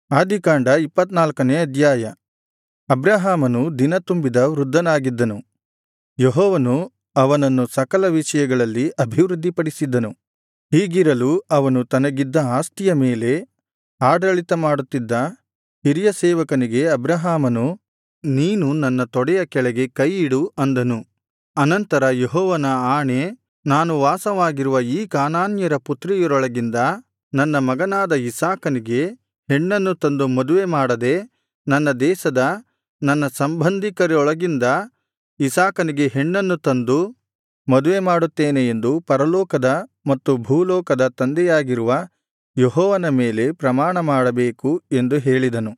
ಆದಿಕಾಂಡ ಇಪ್ಪತ್ತನಾಲ್ಕನೇ ಅಧ್ಯಾಯ ಅಬ್ರಹಾಮನು ದಿನತುಂಬಿದ ವೃದ್ಧನಾಗಿದ್ದನು ಯೆಹೋವನು ಅವನನ್ನು ಸಕಲ ವಿಷಯಗಳಲ್ಲಿ ಅಭಿವೃದ್ಧಿಪಡಿಸಿದ್ದನು ಹೀಗಿರಲು ಅವನು ತನಗಿದ್ದ ಆಸ್ತಿಯ ಮೇಲೆ ಆಡಳಿತ ಮಾಡುತ್ತಿದ್ದ ಹಿರಿಯ ಸೇವಕನಿಗೆ ಅಬ್ರಹಾಮನು ನೀನು ನನ್ನ ತೊಡೆಯ ಕೆಳಗೆ ಕೈಯಿಡು ಅಂದನು ಅನಂತರ ಯೆಹೋವನ ಆಣೆ ನಾನು ವಾಸವಾಗಿರುವ ಈ ಕಾನಾನ್ಯರ ಪುತ್ರಿಯರೊಳಗಿಂದ ನನ್ನ ಮಗನಾದ ಇಸಾಕನಿಗೆ ಹೆಣ್ಣನ್ನು ತಂದು ಮದುವೆ ಮಾಡದೆ ನನ್ನ ದೇಶದ ನನ್ನ ಸಂಬಂಧಿಕರೊಳಗಿಂದ ಇಸಾಕನಿಗೆ ಹೆಣ್ಣನ್ನು ತಂದು ಮದುವೆ ಮಾಡುತ್ತೇನೆ ಎಂದು ಪರಲೋಕದ ಮತ್ತು ಭೂಲೋಕದ ತಂದೆಯಾಗಿರುವ ಯೆಹೋವನ ಮೇಲೆ ಪ್ರಮಾಣಮಾಡಬೇಕು ಎಂದು ಹೇಳಿದನು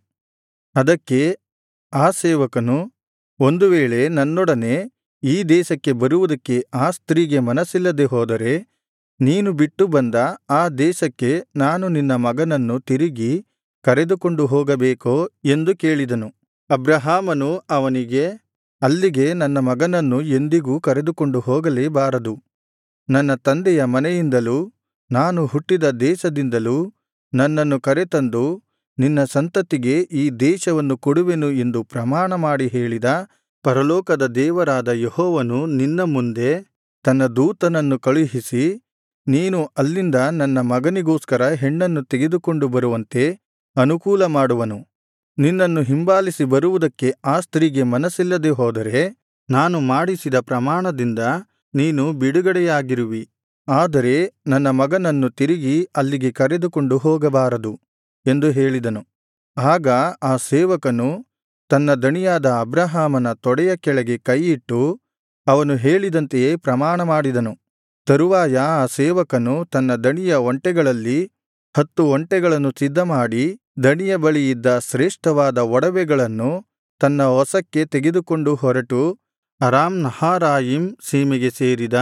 ಅದಕ್ಕೆ ಆ ಸೇವಕನು ಒಂದು ವೇಳೆ ನನ್ನೊಡನೆ ಈ ದೇಶಕ್ಕೆ ಬರುವುದಕ್ಕೆ ಆ ಸ್ತ್ರೀಗೆ ಮನಸ್ಸಿಲ್ಲದೆ ಹೋದರೆ ನೀನು ಬಿಟ್ಟು ಬಂದ ಆ ದೇಶಕ್ಕೆ ನಾನು ನಿನ್ನ ಮಗನನ್ನು ತಿರುಗಿ ಕರೆದುಕೊಂಡು ಹೋಗಬೇಕೋ ಎಂದು ಕೇಳಿದನು ಅಬ್ರಹಾಮನು ಅವನಿಗೆ ಅಲ್ಲಿಗೆ ನನ್ನ ಮಗನನ್ನು ಎಂದಿಗೂ ಕರೆದುಕೊಂಡು ಹೋಗಲೇಬಾರದು ನನ್ನ ತಂದೆಯ ಮನೆಯಿಂದಲೂ ನಾನು ಹುಟ್ಟಿದ ದೇಶದಿಂದಲೂ ನನ್ನನ್ನು ಕರೆತಂದು ನಿನ್ನ ಸಂತತಿಗೆ ಈ ದೇಶವನ್ನು ಕೊಡುವೆನು ಎಂದು ಪ್ರಮಾಣಮಾಡಿ ಹೇಳಿದ ಪರಲೋಕದ ದೇವರಾದ ಯೆಹೋವನು ನಿನ್ನ ಮುಂದೆ ತನ್ನ ದೂತನನ್ನು ಕಳುಹಿಸಿ ನೀನು ಅಲ್ಲಿಂದ ನನ್ನ ಮಗನಿಗೋಸ್ಕರ ಹೆಣ್ಣನ್ನು ತೆಗೆದುಕೊಂಡು ಬರುವಂತೆ ಅನುಕೂಲ ಮಾಡುವನು ನಿನ್ನನ್ನು ಹಿಂಬಾಲಿಸಿ ಬರುವುದಕ್ಕೆ ಆ ಸ್ತ್ರೀಗೆ ಮನಸ್ಸಿಲ್ಲದೆ ಹೋದರೆ ನಾನು ಮಾಡಿಸಿದ ಪ್ರಮಾಣದಿಂದ ನೀನು ಬಿಡುಗಡೆಯಾಗಿರುವಿ ಆದರೆ ನನ್ನ ಮಗನನ್ನು ತಿರುಗಿ ಅಲ್ಲಿಗೆ ಕರೆದುಕೊಂಡು ಹೋಗಬಾರದು ಎಂದು ಹೇಳಿದನು ಆಗ ಆ ಸೇವಕನು ತನ್ನ ದಣಿಯಾದ ಅಬ್ರಹಾಮನ ತೊಡೆಯ ಕೆಳಗೆ ಕೈಯಿಟ್ಟು ಅವನು ಹೇಳಿದಂತೆಯೇ ಪ್ರಮಾಣಮಾಡಿದನು ತರುವಾಯ ಆ ಸೇವಕನು ತನ್ನ ದಣಿಯ ಒಂಟೆಗಳಲ್ಲಿ ಹತ್ತು ಒಂಟೆಗಳನ್ನು ಸಿದ್ಧಮಾಡಿ ದಣಿಯ ಬಳಿ ಇದ್ದ ಶ್ರೇಷ್ಠವಾದ ಒಡವೆಗಳನ್ನು ತನ್ನ ವಶಕ್ಕೆ ತೆಗೆದುಕೊಂಡು ಹೊರಟು ಅರಾಮ್ ನಹಾರಾಯಿಮ್ ಸೀಮೆಗೆ ಸೇರಿದ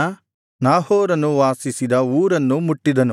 ನಾಹೋರನು ವಾಸಿಸಿದ ಊರನ್ನು ಮುಟ್ಟಿದನು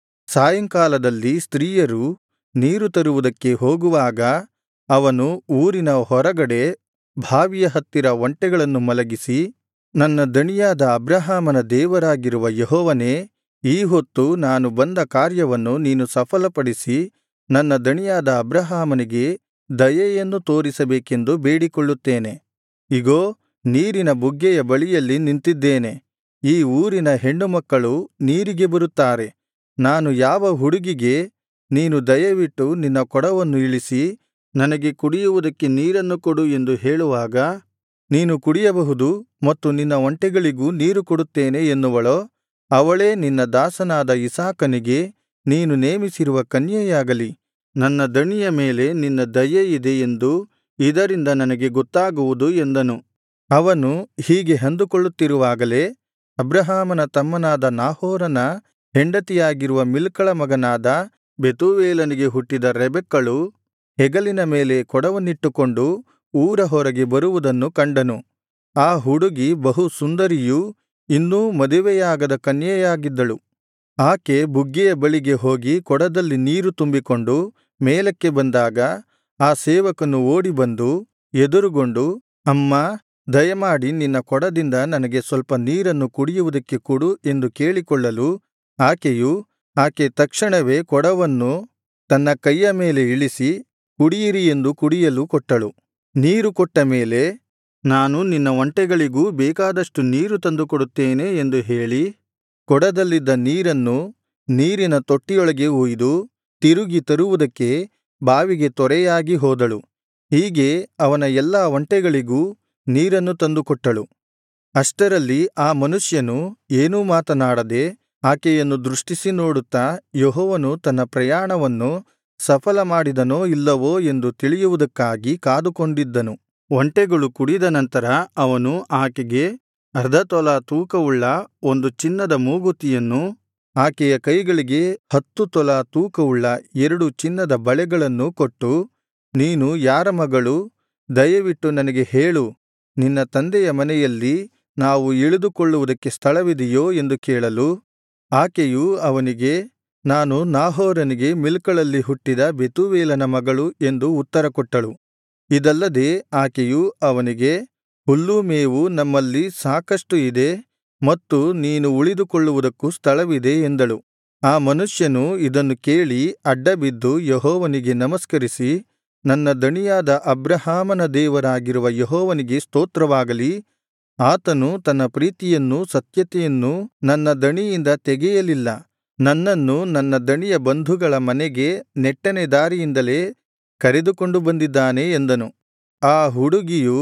ಸಾಯಂಕಾಲದಲ್ಲಿ ಸ್ತ್ರೀಯರು ನೀರು ತರುವುದಕ್ಕೆ ಹೋಗುವಾಗ ಅವನು ಊರಿನ ಹೊರಗಡೆ ಬಾವಿಯ ಹತ್ತಿರ ಒಂಟೆಗಳನ್ನು ಮಲಗಿಸಿ ನನ್ನ ದಣಿಯಾದ ಅಬ್ರಹಾಮನ ದೇವರಾಗಿರುವ ಯೆಹೋವನೇ ಈ ಹೊತ್ತು ನಾನು ಬಂದ ಕಾರ್ಯವನ್ನು ನೀನು ಸಫಲಪಡಿಸಿ ನನ್ನ ದಣಿಯಾದ ಅಬ್ರಹಾಮನಿಗೆ ದಯೆಯನ್ನು ತೋರಿಸಬೇಕೆಂದು ಬೇಡಿಕೊಳ್ಳುತ್ತೇನೆ ಇಗೋ ನೀರಿನ ಬುಗ್ಗೆಯ ಬಳಿಯಲ್ಲಿ ನಿಂತಿದ್ದೇನೆ ಈ ಊರಿನ ಹೆಣ್ಣುಮಕ್ಕಳು ನೀರಿಗೆ ಬರುತ್ತಾರೆ ನಾನು ಯಾವ ಹುಡುಗಿಗೆ ನೀನು ದಯವಿಟ್ಟು ನಿನ್ನ ಕೊಡವನ್ನು ಇಳಿಸಿ ನನಗೆ ಕುಡಿಯುವುದಕ್ಕೆ ನೀರನ್ನು ಕೊಡು ಎಂದು ಹೇಳುವಾಗ ನೀನು ಕುಡಿಯಬಹುದು ಮತ್ತು ನಿನ್ನ ಒಂಟೆಗಳಿಗೂ ನೀರು ಕೊಡುತ್ತೇನೆ ಎನ್ನುವಳೋ ಅವಳೇ ನಿನ್ನ ದಾಸನಾದ ಇಸಾಕನಿಗೆ ನೀನು ನೇಮಿಸಿರುವ ಕನ್ಯೆಯಾಗಲಿ ನನ್ನ ದಣಿಯ ಮೇಲೆ ನಿನ್ನ ದಯೆ ಇದೆ ಎಂದು ಇದರಿಂದ ನನಗೆ ಗೊತ್ತಾಗುವುದು ಎಂದನು ಅವನು ಹೀಗೆ ಅಂದುಕೊಳ್ಳುತ್ತಿರುವಾಗಲೇ ಅಬ್ರಹಾಮನ ತಮ್ಮನಾದ ನಾಹೋರನ ಹೆಂಡತಿಯಾಗಿರುವ ಮಿಲ್ಕಳ ಮಗನಾದ ಬೆತೂವೇಲನಿಗೆ ಹುಟ್ಟಿದ ರೆಬೆಕ್ಕಳು ಹೆಗಲಿನ ಮೇಲೆ ಕೊಡವನ್ನಿಟ್ಟುಕೊಂಡು ಊರ ಹೊರಗೆ ಬರುವುದನ್ನು ಕಂಡನು ಆ ಹುಡುಗಿ ಬಹು ಸುಂದರಿಯೂ ಇನ್ನೂ ಮದುವೆಯಾಗದ ಕನ್ಯೆಯಾಗಿದ್ದಳು ಆಕೆ ಬುಗ್ಗೆಯ ಬಳಿಗೆ ಹೋಗಿ ಕೊಡದಲ್ಲಿ ನೀರು ತುಂಬಿಕೊಂಡು ಮೇಲಕ್ಕೆ ಬಂದಾಗ ಆ ಸೇವಕನು ಓಡಿಬಂದು ಎದುರುಗೊಂಡು ಅಮ್ಮಾ ದಯಮಾಡಿ ನಿನ್ನ ಕೊಡದಿಂದ ನನಗೆ ಸ್ವಲ್ಪ ನೀರನ್ನು ಕುಡಿಯುವುದಕ್ಕೆ ಕೊಡು ಎಂದು ಕೇಳಿಕೊಳ್ಳಲು ಆಕೆಯು ಆಕೆ ತಕ್ಷಣವೇ ಕೊಡವನ್ನು ತನ್ನ ಕೈಯ ಮೇಲೆ ಇಳಿಸಿ ಕುಡಿಯಿರಿ ಎಂದು ಕುಡಿಯಲು ಕೊಟ್ಟಳು ನೀರು ಕೊಟ್ಟ ಮೇಲೆ ನಾನು ನಿನ್ನ ಒಂಟೆಗಳಿಗೂ ಬೇಕಾದಷ್ಟು ನೀರು ತಂದುಕೊಡುತ್ತೇನೆ ಎಂದು ಹೇಳಿ ಕೊಡದಲ್ಲಿದ್ದ ನೀರನ್ನು ನೀರಿನ ತೊಟ್ಟಿಯೊಳಗೆ ಒಯ್ದು ತಿರುಗಿ ತರುವುದಕ್ಕೆ ಬಾವಿಗೆ ತ್ವರೆಯಾಗಿ ಹೋದಳು ಹೀಗೆ ಅವನ ಎಲ್ಲಾ ಒಂಟೆಗಳಿಗೂ ನೀರನ್ನು ತಂದುಕೊಟ್ಟಳು ಅಷ್ಟರಲ್ಲಿ ಆ ಮನುಷ್ಯನು ಏನೂ ಮಾತನಾಡದೆ ಆಕೆಯನ್ನು ದೃಷ್ಟಿಸಿ ನೋಡುತ್ತಾ ಯೆಹೋವನು ತನ್ನ ಪ್ರಯಾಣವನ್ನು ಸಫಲ ಮಾಡಿದನೋ ಇಲ್ಲವೋ ಎಂದು ತಿಳಿಯುವುದಕ್ಕಾಗಿ ಕಾದುಕೊಂಡಿದ್ದನು ಒಂಟೆಗಳು ಕುಡಿದ ನಂತರ ಅವನು ಆಕೆಗೆ ಅರ್ಧ ತೊಲಾ ತೂಕವುಳ್ಳ ಒಂದು ಚಿನ್ನದ ಮೂಗುತಿಯನ್ನು ಆಕೆಯ ಕೈಗಳಿಗೆ ಹತ್ತು ತೊಲಾ ತೂಕವುಳ್ಳ ಎರಡು ಚಿನ್ನದ ಬಳೆಗಳನ್ನೂ ಕೊಟ್ಟು ನೀನು ಯಾರ ಮಗಳು ದಯವಿಟ್ಟು ನನಗೆ ಹೇಳು ನಿನ್ನ ತಂದೆಯ ಮನೆಯಲ್ಲಿ ನಾವು ಇಳಿದುಕೊಳ್ಳುವುದಕ್ಕೆ ಸ್ಥಳವಿದೆಯೋ ಎಂದು ಕೇಳಲು ಆಕೆಯು ಅವನಿಗೆ ನಾನು ನಾಹೋರನಿಗೆ ಮಿಲ್ಕಳಲ್ಲಿ ಹುಟ್ಟಿದ ಬೆತೂವೇಲನ ಮಗಳು ಎಂದು ಉತ್ತರಕೊಟ್ಟಳು ಇದಲ್ಲದೆ ಆಕೆಯು ಅವನಿಗೆ ಹುಲ್ಲೂ ಮೇವು ನಮ್ಮಲ್ಲಿ ಸಾಕಷ್ಟು ಇದೆ ಮತ್ತು ನೀನು ಉಳಿದುಕೊಳ್ಳುವುದಕ್ಕೂ ಸ್ಥಳವಿದೆ ಎಂದಳು ಆ ಮನುಷ್ಯನು ಇದನ್ನು ಕೇಳಿ ಅಡ್ಡಬಿದ್ದು ಯೆಹೋವನಿಗೆ ನಮಸ್ಕರಿಸಿ ನನ್ನ ದಣಿಯಾದ ಅಬ್ರಹಾಮನ ದೇವರಾಗಿರುವ ಯೆಹೋವನಿಗೆ ಸ್ತೋತ್ರವಾಗಲಿ ಆತನು ತನ್ನ ಪ್ರೀತಿಯನ್ನೂ ಸತ್ಯತೆಯನ್ನೂ ನನ್ನ ದಣಿಯಿಂದ ತೆಗೆಯಲಿಲ್ಲ ನನ್ನನ್ನು ನನ್ನ ದಣಿಯ ಬಂಧುಗಳ ಮನೆಗೆ ನೆಟ್ಟನೆ ದಾರಿಯಿಂದಲೇ ಕರೆದುಕೊಂಡು ಬಂದಿದ್ದಾನೆ ಎಂದನು ಆ ಹುಡುಗಿಯು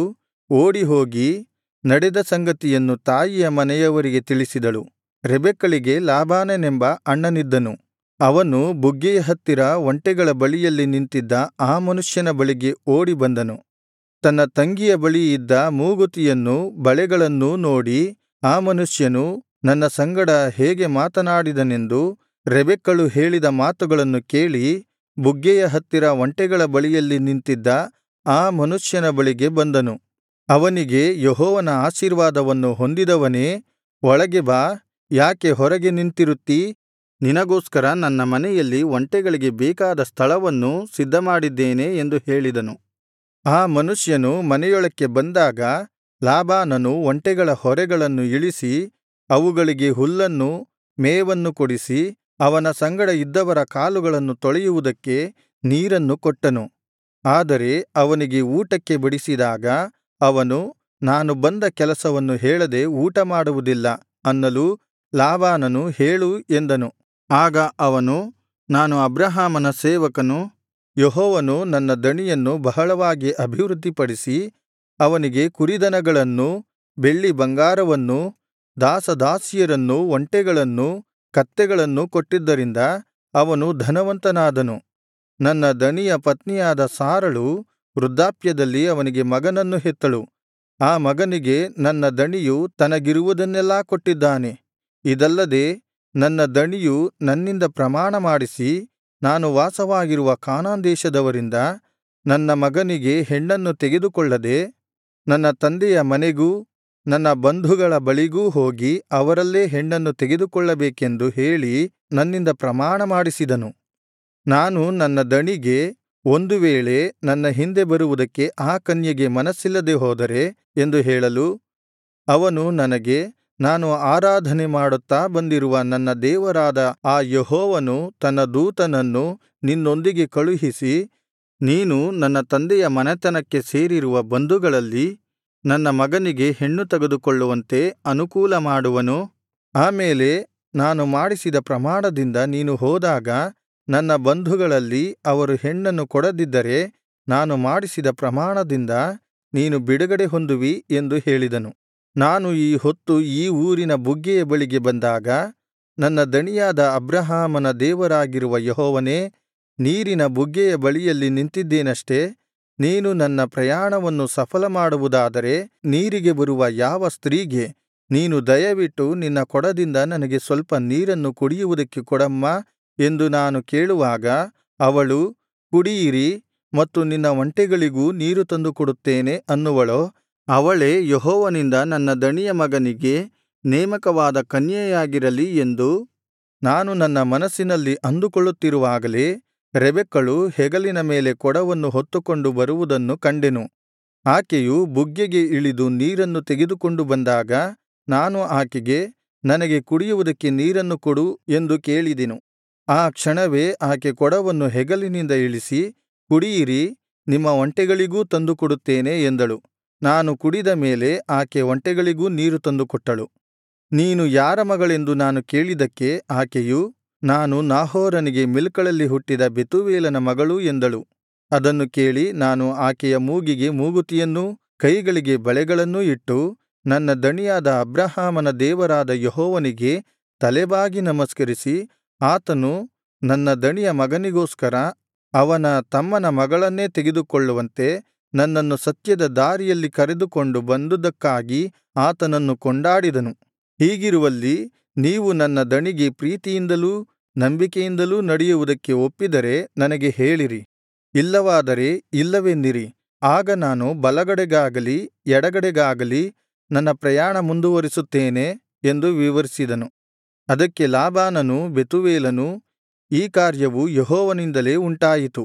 ಓಡಿಹೋಗಿ ನಡೆದ ಸಂಗತಿಯನ್ನು ತಾಯಿಯ ಮನೆಯವರಿಗೆ ತಿಳಿಸಿದಳು ರೆಬೆಕ್ಕಳಿಗೆ ಲಾಬಾನನೆಂಬ ಅಣ್ಣನಿದ್ದನು ಅವನು ಬುಗ್ಗೆಯ ಹತ್ತಿರ ಒಂಟೆಗಳ ಬಳಿಯಲ್ಲಿ ನಿಂತಿದ್ದ ಆ ಮನುಷ್ಯನ ಬಳಿಗೆ ಓಡಿ ಬಂದನು ತನ್ನ ತಂಗಿಯ ಬಳಿ ಇದ್ದ ಮೂಗುತಿಯನ್ನೂ ಬಳೆಗಳನ್ನೂ ನೋಡಿ ಆ ಮನುಷ್ಯನು ನನ್ನ ಸಂಗಡ ಹೇಗೆ ಮಾತನಾಡಿದನೆಂದು ರೆಬೆಕ್ಕಳು ಹೇಳಿದ ಮಾತುಗಳನ್ನು ಕೇಳಿ ಬುಗ್ಗೆಯ ಹತ್ತಿರ ಒಂಟೆಗಳ ಬಳಿಯಲ್ಲಿ ನಿಂತಿದ್ದ ಆ ಮನುಷ್ಯನ ಬಳಿಗೆ ಬಂದನು ಅವನಿಗೆ ಯೆಹೋವನ ಆಶೀರ್ವಾದವನ್ನು ಹೊಂದಿದವನೇ ಒಳಗೆ ಬಾ ಯಾಕೆ ಹೊರಗೆ ನಿಂತಿರುತ್ತೀ ನಿನಗೋಸ್ಕರ ನನ್ನ ಮನೆಯಲ್ಲಿ ಒಂಟೆಗಳಿಗೆ ಬೇಕಾದ ಸ್ಥಳವನ್ನು ಸಿದ್ಧಮಾಡಿದ್ದೇನೆ ಎಂದು ಹೇಳಿದನು ಆ ಮನುಷ್ಯನು ಮನೆಯೊಳಕ್ಕೆ ಬಂದಾಗ ಲಾಬಾನನು ಒಂಟೆಗಳ ಹೊರೆಗಳನ್ನು ಇಳಿಸಿ ಅವುಗಳಿಗೆ ಹುಲ್ಲನ್ನು ಮೇವನ್ನು ಕೊಡಿಸಿ ಅವನ ಸಂಗಡ ಇದ್ದವರ ಕಾಲುಗಳನ್ನು ತೊಳೆಯುವುದಕ್ಕೆ ನೀರನ್ನು ಕೊಟ್ಟನು ಆದರೆ ಅವನಿಗೆ ಊಟಕ್ಕೆ ಬಡಿಸಿದಾಗ ಅವನು ನಾನು ಬಂದ ಕೆಲಸವನ್ನು ಹೇಳದೆ ಊಟಮಾಡುವುದಿಲ್ಲ ಅನ್ನಲು ಲಾಬಾನನು ಹೇಳು ಎಂದನು ಆಗ ಅವನು ನಾನು ಅಬ್ರಹಾಮನ ಸೇವಕನು ಯೆಹೋವನು ನನ್ನ ದಣಿಯನ್ನು ಬಹಳವಾಗಿ ಅಭಿವೃದ್ಧಿಪಡಿಸಿ ಅವನಿಗೆ ಕುರಿದನಗಳನ್ನೂ ಬೆಳ್ಳಿ ಬಂಗಾರವನ್ನೂ ದಾಸದಾಸಿಯರನ್ನೂ ಒಂಟೆಗಳನ್ನೂ ಕತ್ತೆಗಳನ್ನೂ ಕೊಟ್ಟಿದ್ದರಿಂದ ಅವನು ಧನವಂತನಾದನು ನನ್ನ ದಣಿಯ ಪತ್ನಿಯಾದ ಸಾರಳು ವೃದ್ಧಾಪ್ಯದಲ್ಲಿ ಅವನಿಗೆ ಮಗನನ್ನು ಹೆತ್ತಳು ಆ ಮಗನಿಗೆ ನನ್ನ ದಣಿಯು ತನಗಿರುವುದನ್ನೆಲ್ಲಾ ಕೊಟ್ಟಿದ್ದಾನೆ ಇದಲ್ಲದೆ ನನ್ನ ದಣಿಯು ನನ್ನಿಂದ ಪ್ರಮಾಣ ಮಾಡಿಸಿ ನಾನು ವಾಸವಾಗಿರುವ ಕಾನಾನ್ ದೇಶದವರಿಂದ ನನ್ನ ಮಗನಿಗೆ ಹೆಣ್ಣನ್ನು ತೆಗೆದುಕೊಳ್ಳದೆ ನನ್ನ ತಂದೆಯ ಮನೆಗೂ ನನ್ನ ಬಂಧುಗಳ ಬಳಿಗೂ ಹೋಗಿ ಅವರಲ್ಲೇ ಹೆಣ್ಣನ್ನು ತೆಗೆದುಕೊಳ್ಳಬೇಕೆಂದು ಹೇಳಿ ನನ್ನಿಂದ ಪ್ರಮಾಣ ಮಾಡಿಸಿದನು ನಾನು ನನ್ನ ದಣಿಗೆ ಒಂದು ವೇಳೆ ನನ್ನ ಹಿಂದೆ ಬರುವುದಕ್ಕೆ ಆ ಕನ್ಯೆಗೆ ಮನಸ್ಸಿಲ್ಲದೆ ಹೋದರೆ ಎಂದು ಹೇಳಲು ಅವನು ನನಗೆ ನಾನು ಆರಾಧನೆ ಮಾಡುತ್ತಾ ಬಂದಿರುವ ನನ್ನ ದೇವರಾದ ಆ ಯೆಹೋವನು ತನ್ನ ದೂತನನ್ನು ನಿನ್ನೊಂದಿಗೆ ಕಳುಹಿಸಿ ನೀನು ನನ್ನ ತಂದೆಯ ಮನೆತನಕ್ಕೆ ಸೇರಿರುವ ಬಂಧುಗಳಲ್ಲಿ ನನ್ನ ಮಗನಿಗೆ ಹೆಣ್ಣು ತೆಗೆದುಕೊಳ್ಳುವಂತೆ ಅನುಕೂಲ ಮಾಡುವನು ಆಮೇಲೆ ನಾನು ಮಾಡಿಸಿದ ಪ್ರಮಾಣದಿಂದ ನೀನು ಹೋದಾಗ ನನ್ನ ಬಂಧುಗಳಲ್ಲಿ ಅವರು ಹೆಣ್ಣನ್ನು ಕೊಡದಿದ್ದರೆ ನಾನು ಮಾಡಿಸಿದ ಪ್ರಮಾಣದಿಂದ ನೀನು ಬಿಡುಗಡೆ ಹೊಂದುವಿ ಎಂದು ಹೇಳಿದನು ನಾನು ಈ ಹೊತ್ತು ಈ ಊರಿನ ಬುಗ್ಗೆಯ ಬಳಿಗೆ ಬಂದಾಗ ನನ್ನ ದಣಿಯಾದ ಅಬ್ರಹಾಮನ ದೇವರಾಗಿರುವ ಯೆಹೋವನೇ ನೀರಿನ ಬುಗ್ಗೆಯ ಬಳಿಯಲ್ಲಿ ನಿಂತಿದ್ದೇನಷ್ಟೆ ನೀನು ನನ್ನ ಪ್ರಯಾಣವನ್ನು ಸಫಲಮಾಡುವುದಾದರೆ ನೀರಿಗೆ ಬರುವ ಯಾವ ಸ್ತ್ರೀಗೆ ನೀನು ದಯವಿಟ್ಟು ನಿನ್ನ ಕೊಡದಿಂದ ನನಗೆ ಸ್ವಲ್ಪ ನೀರನ್ನು ಕುಡಿಯುವುದಕ್ಕೆ ಕೊಡಮ್ಮಾ ಎಂದು ನಾನು ಕೇಳುವಾಗ ಅವಳು ಕುಡಿಯಿರಿ ಮತ್ತು ನಿನ್ನ ಒಂಟೆಗಳಿಗೂ ನೀರು ತಂದುಕೊಡುತ್ತೇನೆ ಅನ್ನುವಳೋ ಅವಳೇ ಯೆಹೋವನಿಂದ ನನ್ನ ದಣಿಯ ಮಗನಿಗೆ ನೇಮಕವಾದ ಕನ್ಯೆಯಾಗಿರಲಿ ಎಂದು ನಾನು ನನ್ನ ಮನಸ್ಸಿನಲ್ಲಿ ಅಂದುಕೊಳ್ಳುತ್ತಿರುವಾಗಲೇ ರೆಬೆಕ್ಕಳು ಹೆಗಲಿನ ಮೇಲೆ ಕೊಡವನ್ನು ಹೊತ್ತುಕೊಂಡು ಬರುವುದನ್ನು ಕಂಡೆನು ಆಕೆಯು ಬುಗ್ಗೆಗೆ ಇಳಿದು ನೀರನ್ನು ತೆಗೆದುಕೊಂಡು ಬಂದಾಗ ನಾನು ಆಕೆಗೆ ನನಗೆ ಕುಡಿಯುವುದಕ್ಕೆ ನೀರನ್ನು ಕೊಡು ಎಂದು ಕೇಳಿದೆನು ಆ ಕ್ಷಣವೇ ಆಕೆ ಕೊಡವನ್ನು ಹೆಗಲಿನಿಂದ ಇಳಿಸಿ ಕುಡಿಯಿರಿ ನಿಮ್ಮ ಒಂಟೆಗಳಿಗೂ ತಂದುಕೊಡುತ್ತೇನೆ ಎಂದಳು ನಾನು ಕುಡಿದ ಮೇಲೆ ಆಕೆ ಒಂಟೆಗಳಿಗೂ ನೀರು ತಂದುಕೊಟ್ಟಳು ನೀನು ಯಾರ ಮಗಳೆಂದು ನಾನು ಕೇಳಿದ್ದಕ್ಕೆ ಆಕೆಯು ನಾನು ನಾಹೋರನಿಗೆ ಮಿಲ್ಕಳಲ್ಲಿ ಹುಟ್ಟಿದ ಬೆತೂವೇಲನ ಮಗಳು ಎಂದಳು ಅದನ್ನು ಕೇಳಿ ನಾನು ಆಕೆಯ ಮೂಗಿಗೆ ಮೂಗುತಿಯನ್ನೂ ಕೈಗಳಿಗೆ ಬಳೆಗಳನ್ನೂ ಇಟ್ಟು ನನ್ನ ದಣಿಯಾದ ಅಬ್ರಹಾಮನ ದೇವರಾದ ಯೆಹೋವನಿಗೆ ತಲೆಬಾಗಿ ನಮಸ್ಕರಿಸಿ ಆತನು ನನ್ನ ದಣಿಯ ಮಗನಿಗೋಸ್ಕರ ಅವನ ತಮ್ಮನ ಮಗಳನ್ನೇ ತೆಗೆದುಕೊಳ್ಳುವಂತೆ ನನ್ನನ್ನು ಸತ್ಯದ ದಾರಿಯಲ್ಲಿ ಕರೆದುಕೊಂಡು ಬಂದುದಕ್ಕಾಗಿ ಆತನನ್ನು ಕೊಂಡಾಡಿದನು ಹೀಗಿರುವಲ್ಲಿ ನೀವು ನನ್ನ ದಣಿಗೆ ಪ್ರೀತಿಯಿಂದಲೂ ನಂಬಿಕೆಯಿಂದಲೂ ನಡೆಯುವುದಕ್ಕೆ ಒಪ್ಪಿದರೆ ನನಗೆ ಹೇಳಿರಿ ಇಲ್ಲವಾದರೆ ಇಲ್ಲವೆನ್ನಿರಿ ಆಗ ನಾನು ಬಲಗಡೆಗಾಗಲಿ ಎಡಗಡೆಗಾಗಲಿ ನನ್ನ ಪ್ರಯಾಣ ಮುಂದುವರಿಸುತ್ತೇನೆ ಎಂದು ವಿವರಿಸಿದನು ಅದಕ್ಕೆ ಲಾಬಾನನೂ ಬೆತೂವೇಲನೂ ಈ ಕಾರ್ಯವು ಯೆಹೋವನಿಂದಲೇ ಉಂಟಾಯಿತು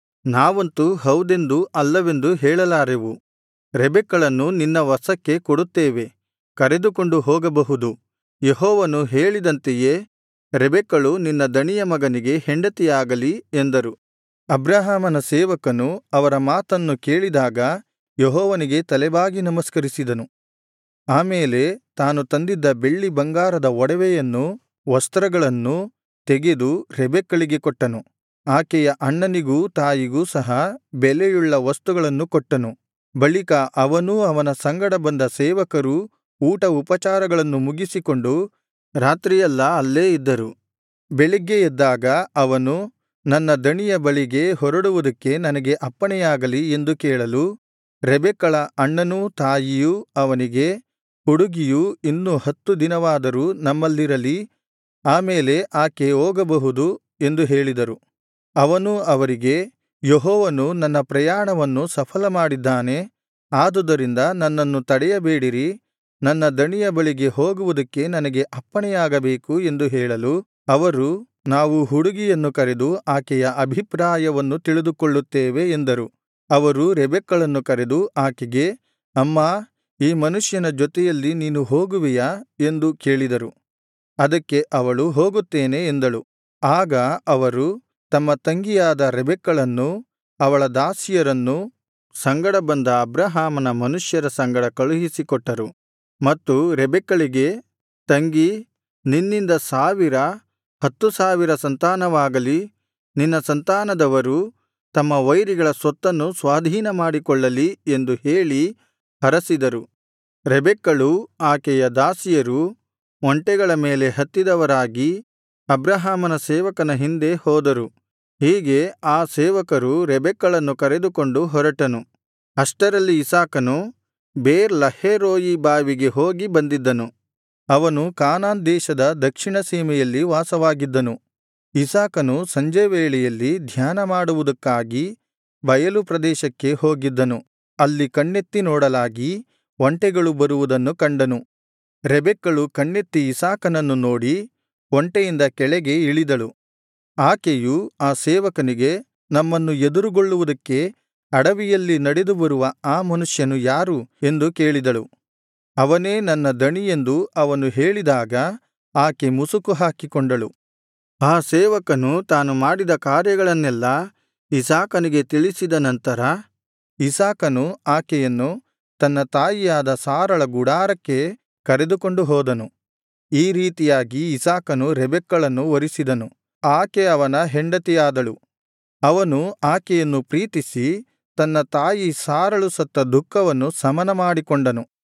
ನಾವಂತೂ ಹೌದೆಂದು ಅಲ್ಲವೆಂದು ಹೇಳಲಾರೆವು ರೆಬೆಕ್ಕಳನ್ನು ನಿನ್ನ ವಶಕ್ಕೆ ಕೊಡುತ್ತೇವೆ ಕರೆದುಕೊಂಡು ಹೋಗಬಹುದು ಯೆಹೋವನು ಹೇಳಿದಂತೆಯೇ ರೆಬೆಕ್ಕಳು ನಿನ್ನ ದಣಿಯ ಮಗನಿಗೆ ಹೆಂಡತಿಯಾಗಲಿ ಎಂದರು ಅಬ್ರಹಾಮನ ಸೇವಕನು ಅವರ ಮಾತನ್ನು ಕೇಳಿದಾಗ ಯೆಹೋವನಿಗೆ ತಲೆಬಾಗಿ ನಮಸ್ಕರಿಸಿದನು ಆಮೇಲೆ ತಾನು ತಂದಿದ್ದ ಬೆಳ್ಳಿ ಬಂಗಾರದ ಒಡವೆಯನ್ನೂ ವಸ್ತ್ರಗಳನ್ನೂ ತೆಗೆದು ರೆಬೆಕ್ಕಳಿಗೆ ಕೊಟ್ಟನು ಆಕೆಯ ಅಣ್ಣನಿಗೂ ತಾಯಿಗೂ ಸಹ ಬೆಲೆಯುಳ್ಳ ವಸ್ತುಗಳನ್ನು ಕೊಟ್ಟನು ಬಳಿಕ ಅವನೂ ಅವನ ಸಂಗಡ ಬಂದ ಸೇವಕರೂ ಊಟ ಉಪಚಾರಗಳನ್ನು ಮುಗಿಸಿಕೊಂಡು ರಾತ್ರಿಯೆಲ್ಲಾ ಅಲ್ಲೇ ಇದ್ದರು ಬೆಳಿಗ್ಗೆ ಎದ್ದಾಗ ಅವನು ನನ್ನ ದಣಿಯ ಬಳಿಗೆ ಹೊರಡುವುದಕ್ಕೆ ನನಗೆ ಅಪ್ಪಣೆಯಾಗಲಿ ಎಂದು ಕೇಳಲು ರೆಬೆಕ್ಕಳ ಅಣ್ಣನೂ ತಾಯಿಯೂ ಅವನಿಗೆ ಹುಡುಗಿಯು ಇನ್ನು ಹತ್ತು ದಿನವಾದರೂ ನಮ್ಮಲ್ಲಿರಲಿ ಆಮೇಲೆ ಆಕೆ ಹೋಗಬಹುದು ಎಂದು ಹೇಳಿದರು ಅವನು ಅವರಿಗೆ ಯೆಹೋವನು ನನ್ನ ಪ್ರಯಾಣವನ್ನು ಸಫಲಮಾಡಿದ್ದಾನೆ ಆದುದರಿಂದ ನನ್ನನ್ನು ತಡೆಯಬೇಡಿರಿ ನನ್ನ ದಣಿಯ ಬಳಿಗೆ ಹೋಗುವುದಕ್ಕೆ ನನಗೆ ಅಪ್ಪಣೆಯಾಗಬೇಕು ಎಂದು ಹೇಳಲು ಅವರು ನಾವು ಹುಡುಗಿಯನ್ನು ಕರೆದು ಆಕೆಯ ಅಭಿಪ್ರಾಯವನ್ನು ತಿಳಿದುಕೊಳ್ಳುತ್ತೇವೆ ಎಂದರು ಅವರು ರೆಬೆಕ್ಕಳನ್ನು ಕರೆದು ಆಕೆಗೆ ಅಮ್ಮಾ ಈ ಮನುಷ್ಯನ ಜೊತೆಯಲ್ಲಿ ನೀನು ಹೋಗುವಿಯಾ ಎಂದು ಕೇಳಿದರು ಅದಕ್ಕೆ ಅವಳು ಹೋಗುತ್ತೇನೆ ಎಂದಳು ಆಗ ಅವರು ತಮ್ಮ ತಂಗಿಯಾದ ರೆಬೆಕ್ಕಳನ್ನೂ ಅವಳ ದಾಸಿಯರನ್ನೂ ಸಂಗಡ ಬಂದ ಅಬ್ರಹಾಮನ ಮನುಷ್ಯರ ಸಂಗಡ ಕಳುಹಿಸಿಕೊಟ್ಟರು ಮತ್ತು ರೆಬೆಕ್ಕಳಿಗೆ ತಂಗಿ ನಿನ್ನಿಂದ ಸಾವಿರ ಹತ್ತು ಸಾವಿರ ಸಂತಾನವಾಗಲಿ ನಿನ್ನ ಸಂತಾನದವರು ತಮ್ಮ ವೈರಿಗಳ ಸ್ವತ್ತನ್ನು ಸ್ವಾಧೀನಮಾಡಿಕೊಳ್ಳಲಿ ಎಂದು ಹೇಳಿ ಹರಸಿದರು ರೆಬೆಕ್ಕಳೂ ಆಕೆಯ ದಾಸಿಯರೂ ಒಂಟೆಗಳ ಮೇಲೆ ಹತ್ತಿದವರಾಗಿ ಅಬ್ರಹಾಮನ ಸೇವಕನ ಹಿಂದೆ ಹೋದರು ಹೀಗೆ ಆ ಸೇವಕರು ರೆಬೆಕ್ಕಳನ್ನು ಕರೆದುಕೊಂಡು ಹೊರಟನು ಅಷ್ಟರಲ್ಲಿ ಇಸಾಕನು ಬೇರ್ ಲಹೈರೋಯಿ ಬಾವಿಗೆ ಹೋಗಿ ಬಂದಿದ್ದನು ಅವನು ಕಾನಾನ್ ದೇಶದ ದಕ್ಷಿಣ ಸೀಮೆಯಲ್ಲಿ ವಾಸವಾಗಿದ್ದನು ಇಸಾಕನು ಸಂಜೆ ವೇಳೆಯಲ್ಲಿ ಧ್ಯಾನಮಾಡುವುದಕ್ಕಾಗಿ ಬಯಲು ಪ್ರದೇಶಕ್ಕೆ ಹೋಗಿದ್ದನು ಅಲ್ಲಿ ಕಣ್ಣೆತ್ತಿ ನೋಡಲಾಗಿ ಒಂಟೆಗಳು ಬರುವುದನ್ನು ಕಂಡನು ರೆಬೆಕ್ಕಳು ಕಣ್ಣೆತ್ತಿ ಇಸಾಕನನ್ನು ನೋಡಿ ಒಂಟೆಯಿಂದ ಕೆಳಗೆ ಇಳಿದಳು ಆಕೆಯು ಆ ಸೇವಕನಿಗೆ ನಮ್ಮನ್ನು ಎದುರುಗೊಳ್ಳುವುದಕ್ಕೆ ಅಡವಿಯಲ್ಲಿ ನಡೆದು ಬರುವ ಆ ಮನುಷ್ಯನು ಯಾರು ಎಂದು ಕೇಳಿದಳು ಅವನೇ ನನ್ನ ದಣಿಯೆಂದು ಅವನು ಹೇಳಿದಾಗ ಆಕೆ ಮುಸುಕು ಹಾಕಿಕೊಂಡಳು ಆ ಸೇವಕನು ತಾನು ಮಾಡಿದ ಕಾರ್ಯಗಳನ್ನೆಲ್ಲಾ ಇಸಾಕನಿಗೆ ತಿಳಿಸಿದ ನಂತರ ಇಸಾಕನು ಆಕೆಯನ್ನು ತನ್ನ ತಾಯಿಯಾದ ಸಾರಳ ಗುಡಾರಕ್ಕೆ ಕರೆದುಕೊಂಡು ಹೋದನು ಈ ರೀತಿಯಾಗಿ ಇಸಾಕನು ರೆಬೆಕ್ಕಳನ್ನು ವರಿಸಿದನು ಆಕೆ ಅವನ ಹೆಂಡತಿಯಾದಳು ಅವನು ಆಕೆಯನ್ನು ಪ್ರೀತಿಸಿ ತನ್ನ ತಾಯಿ ಸಾರಳು ಸತ್ತ ದುಃಖವನ್ನು ಶಮನ ಮಾಡಿಕೊಂಡನು